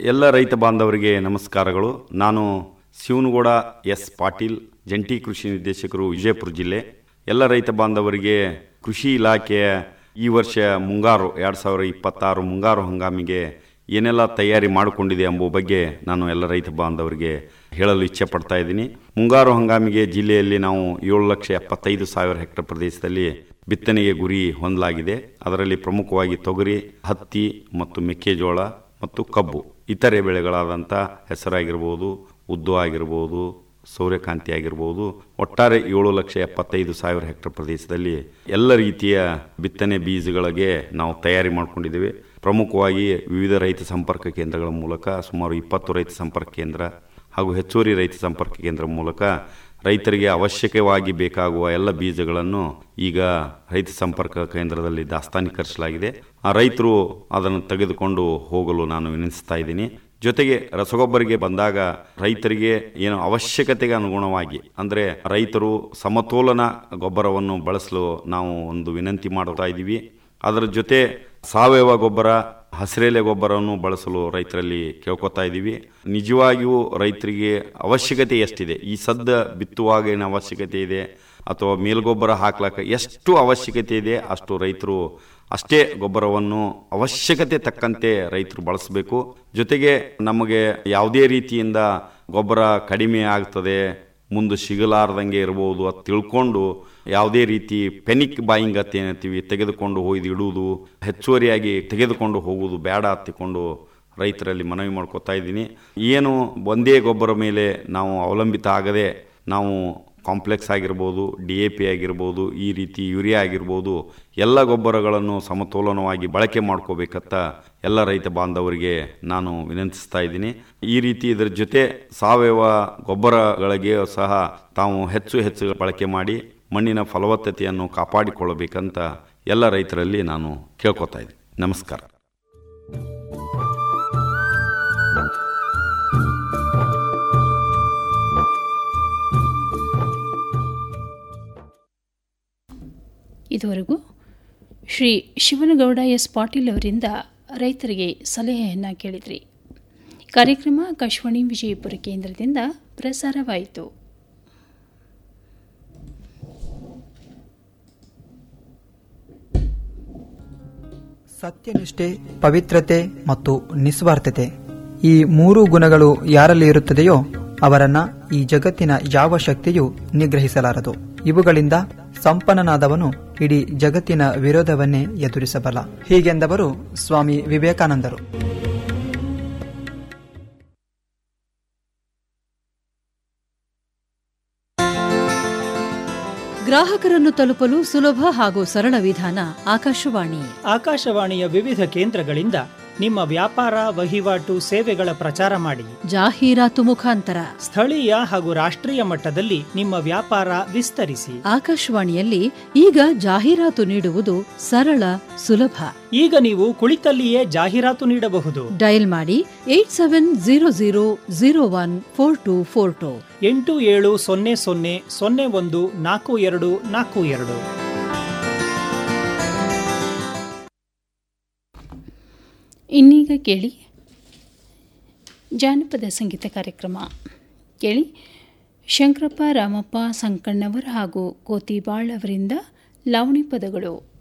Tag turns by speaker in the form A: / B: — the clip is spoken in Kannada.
A: ಎಲ್ಲ ರೈತ ಬಾಂಧವರಿಗೆ ನಮಸ್ಕಾರಗಳು ನಾನು ಶಿವನಗೌಡ ಎಸ್ ಪಾಟೀಲ್ ಜಂಟಿ ಕೃಷಿ ನಿರ್ದೇಶಕರು ವಿಜಯಪುರ ಜಿಲ್ಲೆ ಎಲ್ಲ ರೈತ ಬಾಂಧವರಿಗೆ ಕೃಷಿ ಇಲಾಖೆಯ ಈ ವರ್ಷ ಮುಂಗಾರು ಎರಡು ಸಾವಿರ ಇಪ್ಪತ್ತಾರು ಮುಂಗಾರು ಹಂಗಾಮಿಗೆ ಏನೆಲ್ಲ ತಯಾರಿ ಮಾಡಿಕೊಂಡಿದೆ ಎಂಬುವ ಬಗ್ಗೆ ನಾನು ಎಲ್ಲ ರೈತ ಬಾಂಧವರಿಗೆ ಹೇಳಲು ಇಚ್ಛೆ ಪಡ್ತಾ ಇದ್ದೀನಿ ಮುಂಗಾರು ಹಂಗಾಮಿಗೆ ಜಿಲ್ಲೆಯಲ್ಲಿ ನಾವು ಏಳು ಲಕ್ಷ ಎಪ್ಪತ್ತೈದು ಸಾವಿರ ಹೆಕ್ಟರ್ ಪ್ರದೇಶದಲ್ಲಿ ಬಿತ್ತನೆಗೆ ಗುರಿ ಹೊಂದಲಾಗಿದೆ ಅದರಲ್ಲಿ ಪ್ರಮುಖವಾಗಿ ತೊಗರಿ ಹತ್ತಿ ಮತ್ತು ಮೆಕ್ಕೆಜೋಳ ಮತ್ತು ಕಬ್ಬು ಇತರೆ ಬೆಳೆಗಳಾದಂಥ ಹೆಸರಾಗಿರ್ಬೋದು ಉದ್ದು ಆಗಿರ್ಬೋದು ಸೂರ್ಯಕಾಂತಿ ಆಗಿರ್ಬೋದು ಒಟ್ಟಾರೆ ಏಳು ಲಕ್ಷ ಎಪ್ಪತ್ತೈದು ಸಾವಿರ ಹೆಕ್ಟರ್ ಪ್ರದೇಶದಲ್ಲಿ ಎಲ್ಲ ರೀತಿಯ ಬಿತ್ತನೆ ಬೀಜಗಳಿಗೆ ನಾವು ತಯಾರಿ ಮಾಡಿಕೊಂಡಿದ್ದೇವೆ ಪ್ರಮುಖವಾಗಿ ವಿವಿಧ ರೈತ ಸಂಪರ್ಕ ಕೇಂದ್ರಗಳ ಮೂಲಕ ಸುಮಾರು ಇಪ್ಪತ್ತು ರೈತ ಸಂಪರ್ಕ ಕೇಂದ್ರ ಹಾಗೂ ಹೆಚ್ಚುವರಿ ರೈತ ಸಂಪರ್ಕ ಕೇಂದ್ರ ಮೂಲಕ ರೈತರಿಗೆ ಅವಶ್ಯಕವಾಗಿ ಬೇಕಾಗುವ ಎಲ್ಲ ಬೀಜಗಳನ್ನು ಈಗ ರೈತ ಸಂಪರ್ಕ ಕೇಂದ್ರದಲ್ಲಿ ದಾಸ್ತಾನೀಕರಿಸಲಾಗಿದೆ ಆ ರೈತರು ಅದನ್ನು ತೆಗೆದುಕೊಂಡು ಹೋಗಲು ನಾನು ವಿನಂತಿಸ್ತಾ ಇದ್ದೀನಿ ಜೊತೆಗೆ ರಸಗೊಬ್ಬರಿಗೆ ಬಂದಾಗ ರೈತರಿಗೆ ಏನು ಅವಶ್ಯಕತೆಗೆ ಅನುಗುಣವಾಗಿ ಅಂದರೆ ರೈತರು ಸಮತೋಲನ ಗೊಬ್ಬರವನ್ನು ಬಳಸಲು ನಾವು ಒಂದು ವಿನಂತಿ ಮಾಡ್ತಾ ಇದ್ದೀವಿ ಅದರ ಜೊತೆ ಸಾವಯವ ಗೊಬ್ಬರ ಹಸಿರೆಲೆ ಗೊಬ್ಬರವನ್ನು ಬಳಸಲು ರೈತರಲ್ಲಿ ಕೇಳ್ಕೊತಾ ಇದ್ದೀವಿ ನಿಜವಾಗಿಯೂ ರೈತರಿಗೆ ಅವಶ್ಯಕತೆ ಎಷ್ಟಿದೆ ಈ ಸದ್ದ ಬಿತ್ತುವಾಗ ಏನು ಅವಶ್ಯಕತೆ ಇದೆ ಅಥವಾ ಮೇಲ್ಗೊಬ್ಬರ ಹಾಕ್ಲಕ್ಕ ಎಷ್ಟು ಅವಶ್ಯಕತೆ ಇದೆ ಅಷ್ಟು ರೈತರು ಅಷ್ಟೇ ಗೊಬ್ಬರವನ್ನು ಅವಶ್ಯಕತೆ ತಕ್ಕಂತೆ ರೈತರು ಬಳಸಬೇಕು ಜೊತೆಗೆ ನಮಗೆ ಯಾವುದೇ ರೀತಿಯಿಂದ ಗೊಬ್ಬರ ಕಡಿಮೆ ಆಗ್ತದೆ ಮುಂದೆ ಸಿಗಲಾರ್ದಂಗೆ ಇರ್ಬೋದು ಅದು ತಿಳ್ಕೊಂಡು ಯಾವುದೇ ರೀತಿ ಪೆನಿಕ್ ಬಾಯಿಂಗ್ ಅಂತ ಏನಂತೀವಿ ತೆಗೆದುಕೊಂಡು ಹೋಯ್ದು ಇಡುವುದು ಹೆಚ್ಚುವರಿಯಾಗಿ ತೆಗೆದುಕೊಂಡು ಹೋಗುವುದು ಬೇಡ ಹತ್ತಿಕೊಂಡು ರೈತರಲ್ಲಿ ಮನವಿ ಮಾಡ್ಕೊತಾ ಇದ್ದೀನಿ ಏನು ಒಂದೇ ಗೊಬ್ಬರ ಮೇಲೆ ನಾವು ಅವಲಂಬಿತ ಆಗದೆ ನಾವು ಕಾಂಪ್ಲೆಕ್ಸ್ ಆಗಿರ್ಬೋದು ಡಿ ಎ ಪಿ ಆಗಿರ್ಬೋದು ಈ ರೀತಿ ಯೂರಿಯಾ ಆಗಿರ್ಬೋದು ಎಲ್ಲ ಗೊಬ್ಬರಗಳನ್ನು ಸಮತೋಲನವಾಗಿ ಬಳಕೆ ಮಾಡ್ಕೋಬೇಕಂತ ಎಲ್ಲ ರೈತ ಬಾಂಧವರಿಗೆ ನಾನು ವಿನಂತಿಸ್ತಾ ಇದ್ದೀನಿ ಈ ರೀತಿ ಇದರ ಜೊತೆ ಸಾವಯವ ಗೊಬ್ಬರಗಳಿಗೆ ಸಹ ತಾವು ಹೆಚ್ಚು ಹೆಚ್ಚು ಬಳಕೆ ಮಾಡಿ ಮಣ್ಣಿನ ಫಲವತ್ತತೆಯನ್ನು ಕಾಪಾಡಿಕೊಳ್ಳಬೇಕಂತ ಎಲ್ಲ ರೈತರಲ್ಲಿ ನಾನು ಕೇಳ್ಕೊತಾ ಇದ್ದೀನಿ ನಮಸ್ಕಾರ
B: ಇದುವರೆಗೂ ಶ್ರೀ ಶಿವನಗೌಡ ಎಸ್ ಪಾಟೀಲ್ ಅವರಿಂದ ರೈತರಿಗೆ ಸಲಹೆಯನ್ನು ಕೇಳಿದ್ರಿ ಕಾರ್ಯಕ್ರಮ ಆಕಾಶವಾಣಿ ವಿಜಯಪುರ ಕೇಂದ್ರದಿಂದ ಪ್ರಸಾರವಾಯಿತು
C: ಸತ್ಯನಿಷ್ಠೆ ಪವಿತ್ರತೆ ಮತ್ತು ನಿಸ್ವಾರ್ಥತೆ ಈ ಮೂರು ಗುಣಗಳು ಯಾರಲ್ಲಿ ಇರುತ್ತದೆಯೋ ಅವರನ್ನ ಈ ಜಗತ್ತಿನ ಯಾವ ಶಕ್ತಿಯೂ ನಿಗ್ರಹಿಸಲಾರದು ಇವುಗಳಿಂದ ಸಂಪನ್ನನಾದವನು ಇಡೀ ಜಗತ್ತಿನ ವಿರೋಧವನ್ನೇ ಎದುರಿಸಬಲ್ಲ ಹೀಗೆಂದವರು ಸ್ವಾಮಿ ವಿವೇಕಾನಂದರು
D: ಗ್ರಾಹಕರನ್ನು ತಲುಪಲು ಸುಲಭ ಹಾಗೂ ಸರಳ ವಿಧಾನ ಆಕಾಶವಾಣಿ
E: ಆಕಾಶವಾಣಿಯ ವಿವಿಧ ಕೇಂದ್ರಗಳಿಂದ ನಿಮ್ಮ ವ್ಯಾಪಾರ ವಹಿವಾಟು ಸೇವೆಗಳ ಪ್ರಚಾರ ಮಾಡಿ
D: ಜಾಹೀರಾತು ಮುಖಾಂತರ
E: ಸ್ಥಳೀಯ ಹಾಗೂ ರಾಷ್ಟ್ರೀಯ ಮಟ್ಟದಲ್ಲಿ ನಿಮ್ಮ ವ್ಯಾಪಾರ ವಿಸ್ತರಿಸಿ
D: ಆಕಾಶವಾಣಿಯಲ್ಲಿ ಈಗ ಜಾಹೀರಾತು ನೀಡುವುದು ಸರಳ ಸುಲಭ
E: ಈಗ ನೀವು ಕುಳಿತಲ್ಲಿಯೇ ಜಾಹೀರಾತು ನೀಡಬಹುದು
D: ಡಯಲ್ ಮಾಡಿ eight seven zero zero zero one four two four two
E: ಎಂಟು ಏಳು ಸೊನ್ನೆ ಸೊನ್ನೆ ಸೊನ್ನೆ ಒಂದು ನಾಲ್ಕು ಎರಡು ನಾಲ್ಕು ಎರಡು
B: ಇನ್ನೀಗ ಕೇಳಿ ಜಾನಪದ ಸಂಗೀತ ಕಾರ್ಯಕ್ರಮ ಕೇಳಿ ಶಂಕರಪ್ಪ ರಾಮಪ್ಪ ಸಂಕಣ್ಣವರ್ ಹಾಗೂ ಕೋತಿಬಾಳ್ ಅವರಿಂದ ಲಾವಣಿ ಪದಗಳು